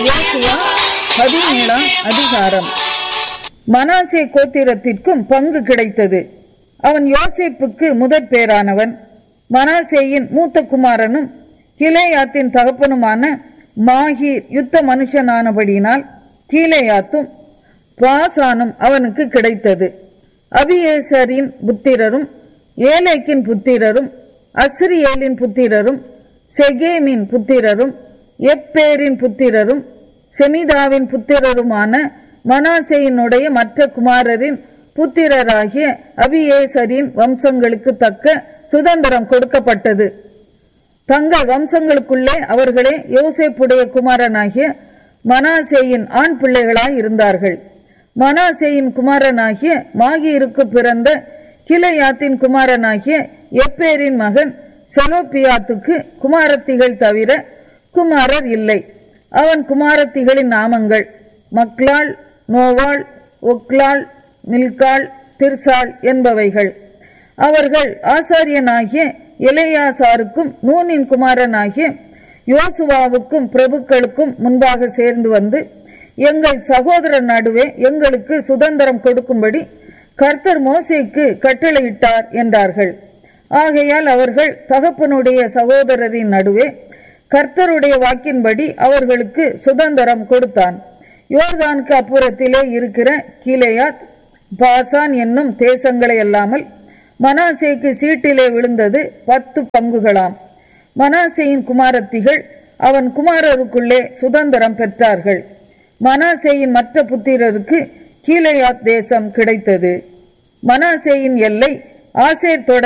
யோசுவா பதினேழாம் அதிகாரம் மனாசே கோத்திரத்திற்கும் பங்கு கிடைத்தது அவன் யோசேப்புக்கு முதற் பேரானவன் மனாசேயின் மூத்த குமாரனும் கிலேயாத்தின் தகப்பனுமான மாஹீர் யுத்த மனுஷனானபடியினால் கீலேயாத்தும் பாசானும் அவனுக்கு கிடைத்தது அபியேசரின் புத்திரரும் ஏலேக்கின் புத்திரரும் அஸ்ரியேலின் புத்திரரும் செகேமின் புத்திரரும் எப்பேரின் புத்திரரும் செமிதாவின் புத்திரருமான மனாசேயினுடைய மற்ற குமாரரின் புத்திரராகிய அபியேசரின் வம்சங்களுக்கு தக்க சுதந்திரம் கொடுக்கப்பட்டது தங்கள் வம்சங்களுக்குள்ளே அவர்களே யோசேப்புடைய குமாரனாகிய மனாசேயின் ஆண் பிள்ளைகளாய் இருந்தார்கள் மனாசேயின் குமாரனாகிய மாகீருக்கு பிறந்த கிளையாத்தின் குமாரனாகிய எப்பேரின் மகன் செலோப்பியாத்துக்கு குமாரத்திகள் தவிர குமாரர் இல்லை அவன் குமாரத்திகளின் நாமங்கள் மக்லாள் நோவாள் ஒக்லாள் மில்காள் திர்சாள் என்பவைகள் அவர்கள் ஆசாரியனாகிய இளையாசாருக்கும் நூனின் குமாரனாகிய யோசுவாவுக்கும் பிரபுக்களுக்கும் முன்பாக சேர்ந்து வந்து எங்கள் சகோதரர் நடுவே எங்களுக்கு சுதந்திரம் கொடுக்கும்படி கர்த்தர் மோசேக்கு கட்டளையிட்டார் என்றார்கள் ஆகையால் அவர்கள் தகப்பனுடைய சகோதரரின் நடுவே கர்த்தருடைய வாக்கின்படி அவர்களுக்கு சுதந்திரம் கொடுத்தான் யோர்தானுக்கு அப்புறத்திலே இருக்கிற கீலேயாத் பாசான் என்னும் தேசங்களை அல்லாமல் மனாசேக்கு சீட்டிலே விழுந்தது பத்து பங்குகளாம் மனாசேயின் குமாரத்திகள் அவன் குமாரருக்குள்ளே சுதந்திரம் பெற்றார்கள் மனாசேயின் மற்ற புத்திரருக்கு கீலேயாத் தேசம் கிடைத்தது மனாசேயின் எல்லை ஆசேர் தொடங்கி